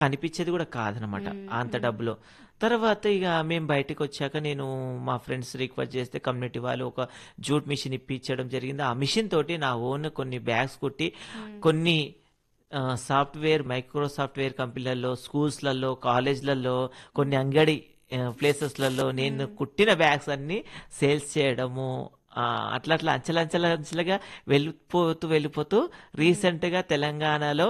కనిపించేది కూడా కాదనమాట హ్మ్. అంత హ్మ్. డబ్బులో. తర్వాత ఇగ మేము బయటికొచ్చాక నేను మా ఫ్రెండ్స్ రిక్వెస్ట్ చేస్తే కమ్యూనిటీ వాళ్ళు ఒక జూట్ మిషన్ ఇప్పించడం జరిగింది. ఆ మిషన్ తోటి నా ఓన్ కొన్ని బ్యాగ్స్ కుట్టి హ్మ్. కొన్ని ఆహ్, సాఫ్ట్‌వేర్ మైక్రో సాఫ్ట్‌వేర్ కంపెనీలలో, స్కూల్స్‌లలో, కాలేజ్‌లలో కొన్ని అంగడి ఆహ్, ప్లేసెస్‌లలో నేను హ్మ్. కుట్టిన బ్యాగ్స్ అన్నీ సేల్స్ చేయడము. ఆహ్, అట్లా అట్లా అంచెలంచెలంచెలుగా వెళ్ళిపోతూ వెళ్ళిపోతూ రీసెంట్‌గా తెలంగాణలో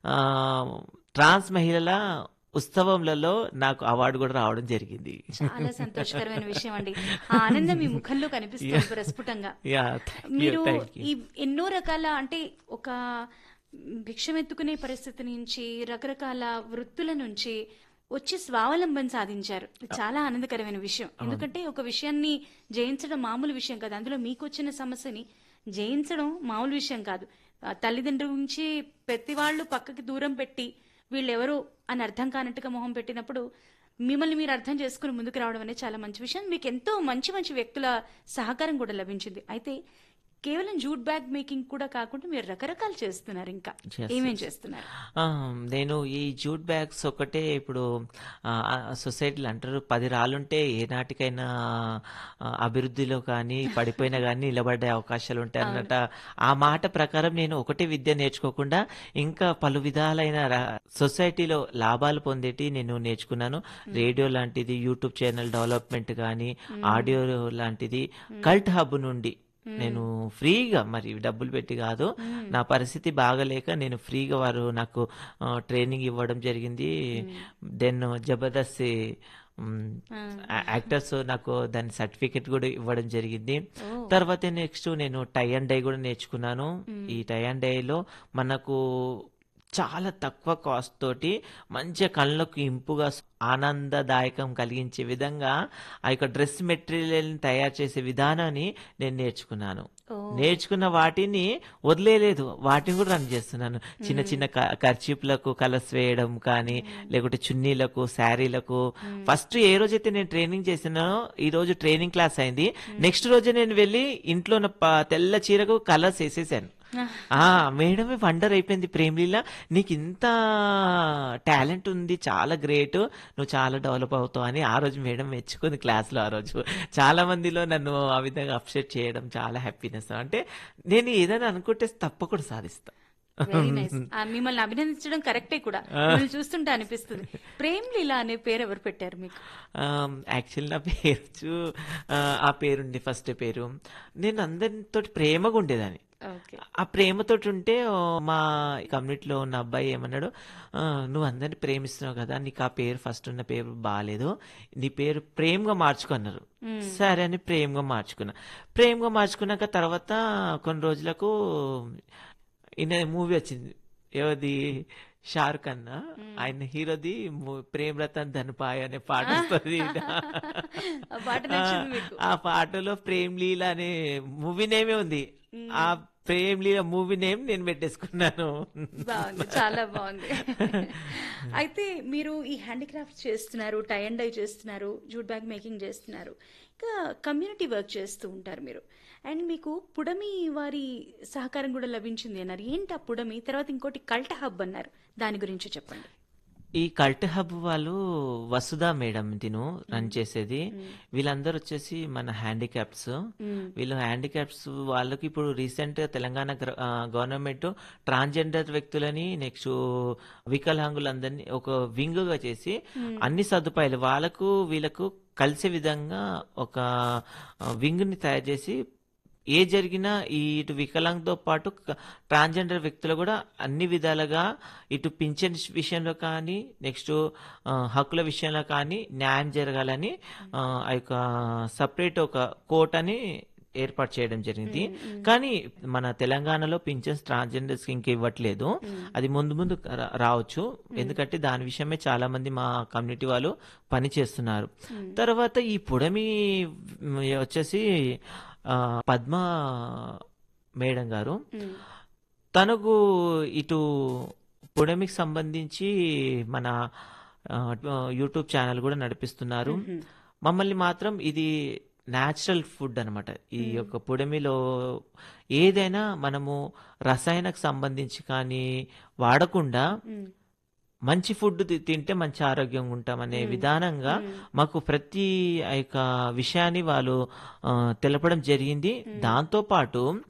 ఆహ్, ట్రాన్స్ మహిళల ఉత్సవంలలో నాకు అవార్డ్ కూడా రావడం జరిగింది. చాలా సంతోషకరమైన విషయం అండి. ఆ ఆనందం మీ ముఖంలో కనిపిస్తుంది యాహ్! ప్రస్ఫుటంగా. యాహ్! Thank you. మీరు థాంక్ యూ. ఈ ఎన్నో రకాల అంటే ఒక భిక్షమెత్తుకునే పరిస్థితి నుంచి రకరకాల వృత్తుల నుంచి వచ్చి స్వావలంబన సాధించారు. ఇది అ చాలా ఆనందకరమైన విషయం. అవును. ఎందుకంటే ఒక విషయాన్ని జయించడం మామూలు విషయం కాదు. అందులో మీకొచ్చిన సమస్యని జయించడం మామూలు విషయం కాదు. ఆహ్, తల్లిదండ్రుల నుంచి ప్రతి వాళ్ళు పక్కకి దూరం పెట్టి వీళ్ళెవరు అని అర్థం కానట్టుగా మొహం పెట్టినప్పుడు మిమ్మల్ని మీరు అర్థం చేసుకుని ముందుకు రావడం అనేది చాలా మంచి విషయం. మీకు ఎంతో మంచి మంచి వ్యక్తుల సహకారం కూడా లభించింది. అయితే కేవలం జూట్ బ్యాగ్ మేకింగ్ కూడా కాకుండా మీరు రకరకాలు చేస్తున్నారు ఇంకా. యెస్. ఏమేం యెస్. చేస్తున్నారు? ఆ! నేను ఈ జూట్ బ్యాగ్స్ ఒకటే ఇప్పుడు ఆహ్, ఆహ్, సొసైటీలో అంటారు 10 రాళ్ళుంటే ఏనాటికైనా ఆహ్, అభివృద్ధిలో కానీ, పడిపోయినా గానీ నిలబడే అవకాశాలుంటాయి అవును. అన్నట్ట ఆ మాట ప్రకారం నేను ఒకటే విద్య నేర్చుకోకుండా ఇంకా పలు విధాలైన ర సొసైటీలో లాభాలు పొందేటియి నేను నేర్చుకున్నాను. హ్మ్. రేడియో లాంటిది, యూట్యూబ్ ఛానల్ డెవలప్‌మెంట్ గానీ, హ్మ్. ఆడియో లాంటిది, హ్మ్. కల్ట్ హబ్ నుండి నేను హ్మ్. ఫ్రీగా మరి డబ్బులు పెట్టి కాదు. హ్మ్. నా పరిస్థితి బాగాలేక నేను ఫ్రీగా వారు నాకు ఆహ్, ట్రైనింగ్ ఇవ్వడం జరిగింది. హ్మ్. దెన్ జబర్దస్త్ హ్మ్, ఆ! యా యాక్టర్స్ నాకు దాని సర్టిఫికేట్ కూడా ఇవ్వడం జరిగింది. ఓహ్! తర్వాత నెక్స్ట్ నేను టై అండ్ డై కూడా నేర్చుకున్నాను. ఈ హ్మ్. టై అండ్ డైలో మనకు చాలా తక్కువ కాస్ట్ తోటి మంచిగా కళ్ళకు ఇంపుగా స్ ఆనందదాయకం కలిగించే విధంగా ఆ యొక్క డ్రెస్ మెటీరియల్‌ని తయారు చేసే విధానాన్ని నేను నేర్చుకున్నాను. ఓహ్! నేర్చుకున్న వాటిని వదిలేయలేదు. వాటిని కూడా రన్ చేస్తున్నాను. చిన్న హ్మ్. చిన్న క కర్చీఫ్‌లకు కలర్స్ వేయడం కానీ, హ్మ్. లేకుంటే చున్నీలకు, శారీలకు హ్మ్. ఫస్ట్ ఏ రోజైతే నేను ట్రైనింగ్ చేసినానో ఈరోజు ట్రైనింగ్ క్లాస్ అయింది. హ్మ్. నెక్స్ట్ రోజే నేను వెళ్ళి ఇంట్లో ఉన్న ప తెల్ల చీరకు కలర్స్ ఏసేసాను. ఆ! మేడమే వండర్ అయిపోయింది. ప్రేమలీల నీకింత టాలెంట్ ఉంది. చాలా గ్రేట్. నువ్వు చాలా డెవలప్ అవుతావు అని ఆ రోజు మేడం మెచ్చుకుంది క్లాస్‌లో ఆ రోజు. చాలా మందిలో నన్ను ఆ విధంగా అప్రిషియేట్ చేయడం చాలా హ్యాపీనెస్. అంటే నేను ఏదైనా అనుకుంటే తప్పకుండా సాధిస్తా. Very nice. ఆ! మిమ్మల్ని అభినందించడం కరెక్టే కూడా. ఆ! మిమ్మల్ని చూస్తుంటే అనిపిస్తుంది. ప్రేమ్ లీలా అనే పేరు ఎవరు పెట్టారు మీకు? ఆహ్, యాక్చువల్లీ నా పేరొచ్చు ఆహ్, ఆ పేరుంది ఫస్ట్ పేరు. నేను అందరితోటి ప్రేమగా ఉండేదాన్ని. ఓకే. ఆ ప్రేమతోటి ఉంటే ఆహ్, మా కమ్యూనిటీలో ఉన్న అబ్బాయి ఏమన్నాడు, ఆహ్, "నువ్వు అందరిని ప్రేమిస్తున్నావు కదా! నీకు ఆ పేరు ఫస్ట్ ఉన్న పేరు బాలేదు. నీ పేరు ప్రేమ్‌గా మార్చుకో" అన్నారు. హ్మ్. సరే అని ప్రేమ్‌గా మార్చుకున్నా. ప్రేమ్‌గా మార్చుకున్నాక తర్వాత కొన్ని రోజులకు ఈయన మూవీ వచ్చింది. ఎవరిది? 'షారుఖ్ ఖానా' హ్మ్. ఆయన హీరోది ము 'ప్రేమ్ రతన్ ధన్ పాయ్' అనే పాట ఆ! వస్తది. ఆ పాట ఆ! నచ్చింది మీకు. ఆ పాటలో 'ప్రేమ్ లీల' అనే మూవీ నేమే ఉంది. ఆ హ్మ్. 'ప్రేమ్ లీల' మూవీ నేమ్ నేను పెట్టేసుకున్నాను. బాగుంది. చాలా బాగుంది. అయితే మీరు ఈ హ్యాండీక్రాఫ్ట్స్ చేస్తున్నారు, టై అండ్ డై చేస్తున్నారు, జూట్ బ్యాగ్ మేకింగ్ చేస్తున్నారు. ఇంకా కమ్యూనిటీ వర్క్ చేస్తూ ఉంటారు మీరు. అండ్ మీకు పుడమి వారి సహకారం కూడా లభించింది అన్నారు. ఏంటి ఆ పుడమి? తర్వాత ఇంకోటి కల్ట్ హబ్ అన్నారు. దాని గురించి చెప్పండి. ఈ కల్ట్ హబ్ వాళ్ళు వసుధ మేడం తిను రన్ హ్మ్. చేసేది. హ్మ్. వీళ్ళందరూ వచ్చేసి మన హ్యాండిక్యాప్స్. హ్మ్. వీళ్ళు హ్యాండిక్యాప్స్ వాళ్ళకి ఇప్పుడు రీసెంట్‌గా తెలంగాణ గ్ర ఆహ్, గవర్నమెంట్ ట్రాన్స్‌జెండర్ వ్యక్తులని నెక్స్ట్ వికలాంగులందరినీ ఒక వింగ్‌గా చేసి హ్మ్. అన్ని సదుపాయాలు వాళ్ళకు, వీళ్ళకు కలిసే విధంగా ఒక ఆహ్, వింగ్‌ని తయారు చేసి ఏ జరిగినా ఈ ఇటు వికలాంగుతో పాటు క ట్రాన్స్‌జెండర్ వ్యక్తులు కూడా అన్ని విధాలుగా ఇటు పింఛన్ విషయంలో కానీ, నెక్స్ట్ ఆహ్, హక్కుల విషయంలో కానీ న్యాయం జరగాలని హ్మ్. ఆహ్, ఆ యొక్క సెపరేట్ ఒక కోర్ట్ అని ఏర్పాటు చేయడం జరిగింది. హ్మ్. హ్మ్. కానీ మన తెలంగాణలో పింఛన్స్ ట్రాన్స్‌జెండర్స్‌కి ఇంక ఇవ్వట్లేదు. హ్మ్. అది ముందు ముందు రా రావచ్చు. హ్మ్. ఎందుకంటే దాని విషయమే చాలా మంది మా కమ్యూనిటీ వాళ్ళు పని చేస్తున్నారు. హ్మ్. తర్వాత ఈ పుడమి హ్మ్, వచ్చేసి ఆహ్, పద్మ మేడం గారు. హ్మ్. తనకు ఇటు పుడమికి సంబంధించి మన ఆహ్, యూట్యూబ్ ఛానల్ కూడా నడిపిస్తున్నారు. హుహు. మమ్మల్ని మాత్రం ఇది న్యాచురల్ ఫుడ్ అనమాట. ఈ హ్మ్. యొక్క పుడమిలో ఏదైనా మనము రసాయనకు సంబంధించి కానీ వాడకుండా హ్మ్. మంచి ఫుడ్ తి- తింటే మంచి ఆరోగ్యంగా ఉంటామనే విధానంగా మాకు ప్రతి ఆ యొక్క విషయాన్ని వాళ్ళు ఆ, తెలపడం జరిగింది దాంతో పాటు